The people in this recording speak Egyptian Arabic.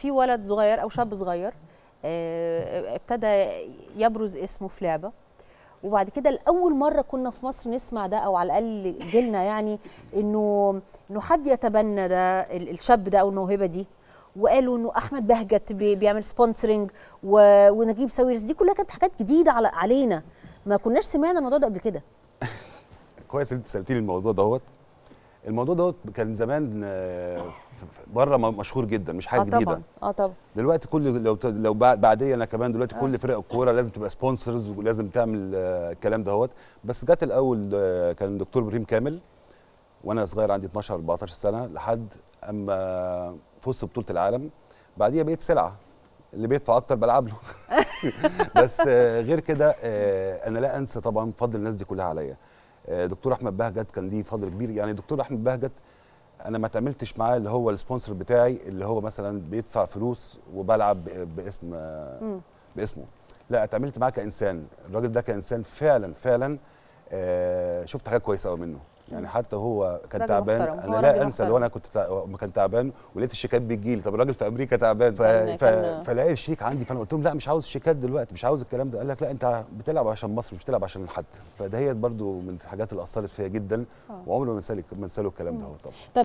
في ولد صغير او شاب صغير آه، ابتدى يبرز اسمه في لعبه وبعد كده لاول مره كنا في مصر نسمع ده او على الاقل جيلنا يعني انه انه حد يتبنى ده ال- الشاب ده او الموهبه دي وقالوا انه احمد بهجت بي- بيعمل سبونسرنج ونجيب ساويرس دي كلها كانت حاجات جديده على علينا ما كناش سمعنا الموضوع ده قبل كده كويس ان انت سالتيني الموضوع دوت الموضوع دوت كان زمان آه، بره مشهور جدا مش حاجه اه جديده طبعا اه طبعا دلوقتي كل لو ت- لو بعد بعديه انا كمان دلوقتي كل فرق الكوره لازم تبقى سبونسرز ولازم تعمل آه، الكلام دهوت بس جت الاول آه، كان الدكتور ابراهيم كامل وانا صغير عندي 12 14 سنه لحد اما فزت بطوله العالم بعديها بقيت سلعه اللي بيدفع اكتر بلعب له بس آه، غير كده آه، انا لا انسى طبعا فضل الناس دي كلها عليا آه، دكتور احمد بهجت كان ليه فضل كبير يعني دكتور احمد بهجت انا ما تعاملتش معاه اللي هو السبونسر بتاعي اللي هو مثلا بيدفع فلوس وبلعب ب- باسم مم. باسمه لا اتعاملت معاه كانسان الراجل ده كانسان فعلا فعلا آه شفت حاجه كويسه قوي منه يعني حتى هو كان راجل تعبان محترم، هو انا راجل لا انسى لو محترم. انا كنت تع... ما كان تعبان ولقيت الشيكات بتجي لي طب الراجل في امريكا تعبان ف... كان- ف... كان- فلاقي الشيك عندي فانا قلت لهم لا مش عاوز شيكات دلوقتي مش عاوز الكلام ده قال لك لا انت بتلعب عشان مصر مش بتلعب عشان حد فده هي برضو من الحاجات اللي اثرت فيا جدا آه. وعمري ما انسى ما انسى له الكلام ده طبعا